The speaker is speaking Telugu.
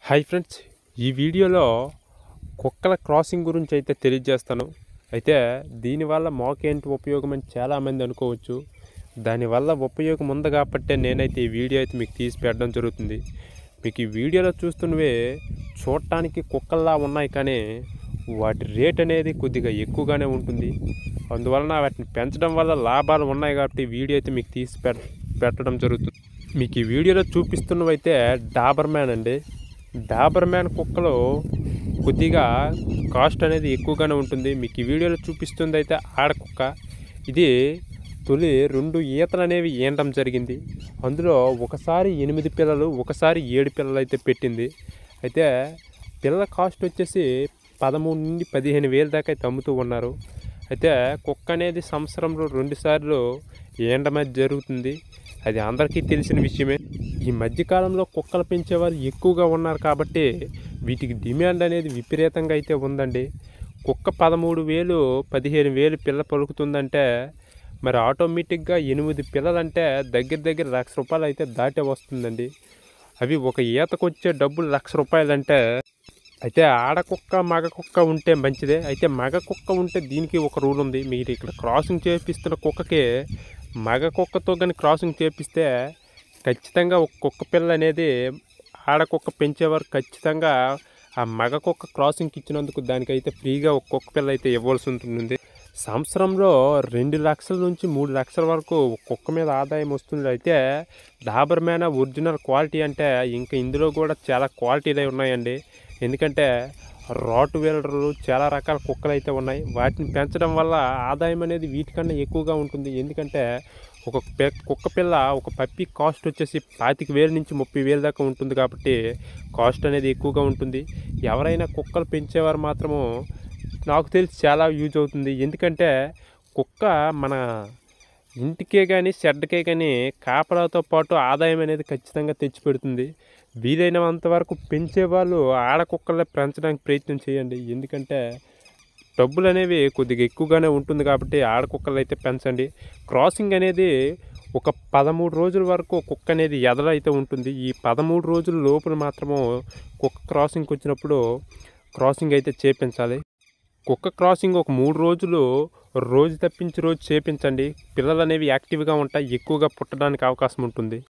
హాయ్ ఫ్రెండ్స్ ఈ వీడియోలో కుక్కల క్రాసింగ్ గురించి అయితే తెలియజేస్తాను అయితే దీనివల్ల మాకేంటి ఉపయోగం అని చాలామంది అనుకోవచ్చు దానివల్ల ఉపయోగం ఉంది కాబట్టి నేనైతే ఈ వీడియో అయితే మీకు తీసి పెట్టడం జరుగుతుంది మీకు ఈ వీడియోలో చూస్తున్నవే చూడటానికి కుక్కల్లా ఉన్నాయి కానీ వాటి రేట్ అనేది కొద్దిగా ఎక్కువగానే ఉంటుంది అందువలన వాటిని పెంచడం వల్ల లాభాలు ఉన్నాయి కాబట్టి ఈ వీడియో అయితే మీకు తీసి పెట్ పెట్టడం జరుగుతుంది మీకు ఈ వీడియోలో చూపిస్తున్నవైతే డాబర్ మ్యాన్ అండి డాబర్ మ్యాన్ కుక్కలు కొద్దిగా కాస్ట్ అనేది ఎక్కువగానే ఉంటుంది మీకు ఈ వీడియోలో చూపిస్తుంది అయితే ఆడ కుక్క ఇది తొలి రెండు ఈతలు అనేవి ఈనడం జరిగింది అందులో ఒకసారి ఎనిమిది పిల్లలు ఒకసారి ఏడు పిల్లలు అయితే పెట్టింది అయితే పిల్లల కాస్ట్ వచ్చేసి పదమూడు నుండి పదిహేను వేలు దాకా అయితే అమ్ముతూ ఉన్నారు అయితే కుక్క అనేది సంవత్సరంలో రెండుసార్లు ఈనడం అనేది జరుగుతుంది అది అందరికీ తెలిసిన విషయమే ఈ మధ్యకాలంలో కుక్కలు పెంచేవారు ఎక్కువగా ఉన్నారు కాబట్టి వీటికి డిమాండ్ అనేది విపరీతంగా అయితే ఉందండి కుక్క పదమూడు వేలు పదిహేను వేలు పిల్ల పలుకుతుందంటే మరి ఆటోమేటిక్గా ఎనిమిది పిల్లలంటే దగ్గర దగ్గర లక్ష రూపాయలు అయితే దాటే వస్తుందండి అవి ఒక ఈతకు వచ్చే డబ్బులు లక్ష రూపాయలంటే అయితే ఆడ కుక్క మగ కుక్క ఉంటే మంచిదే అయితే మగ కుక్క ఉంటే దీనికి ఒక రూల్ ఉంది మీరు ఇక్కడ క్రాసింగ్ చేపిస్తున్న కుక్కకి మగ కుక్కతో కానీ క్రాసింగ్ చేపిస్తే ఖచ్చితంగా ఒక కుక్క పిల్ల అనేది ఆడ కుక్క పెంచేవారు ఖచ్చితంగా ఆ మగ కుక్క క్రాసింగ్కి ఇచ్చినందుకు దానికైతే ఫ్రీగా ఒక కుక్క పిల్ల అయితే ఇవ్వాల్సి ఉంటుంది సంవత్సరంలో రెండు లక్షల నుంచి మూడు లక్షల వరకు ఒక కుక్క మీద ఆదాయం వస్తుంది అయితే డాబర్ మ్యాన్ ఒరిజినల్ క్వాలిటీ అంటే ఇంకా ఇందులో కూడా చాలా క్వాలిటీలు ఉన్నాయండి ఎందుకంటే రాట్ వీలర్లు చాలా రకాల కుక్కలు అయితే ఉన్నాయి వాటిని పెంచడం వల్ల ఆదాయం అనేది వీటికన్నా ఎక్కువగా ఉంటుంది ఎందుకంటే ఒక పె కుక్క పిల్ల ఒక పప్పి కాస్ట్ వచ్చేసి పాతిక వేల నుంచి ముప్పై వేల దాకా ఉంటుంది కాబట్టి కాస్ట్ అనేది ఎక్కువగా ఉంటుంది ఎవరైనా కుక్కలు పెంచేవారు మాత్రము నాకు తెలిసి చాలా యూజ్ అవుతుంది ఎందుకంటే కుక్క మన ఇంటికే కానీ షెడ్కే కానీ కాపలాతో పాటు ఆదాయం అనేది ఖచ్చితంగా తెచ్చిపెడుతుంది వీలైనంత వరకు పెంచే వాళ్ళు ఆడ కుక్కలే పెంచడానికి ప్రయత్నం చేయండి ఎందుకంటే డబ్బులు అనేవి కొద్దిగా ఎక్కువగానే ఉంటుంది కాబట్టి ఆడ కుక్కలు అయితే పెంచండి క్రాసింగ్ అనేది ఒక పదమూడు రోజుల వరకు కుక్క అనేది ఎదల అయితే ఉంటుంది ఈ పదమూడు రోజుల లోపల మాత్రము కుక్క క్రాసింగ్కి వచ్చినప్పుడు క్రాసింగ్ అయితే చేపించాలి కుక్క క్రాసింగ్ ఒక మూడు రోజులు రోజు తప్పించి రోజు చేపించండి పిల్లలు అనేవి యాక్టివ్గా ఉంటాయి ఎక్కువగా పుట్టడానికి అవకాశం ఉంటుంది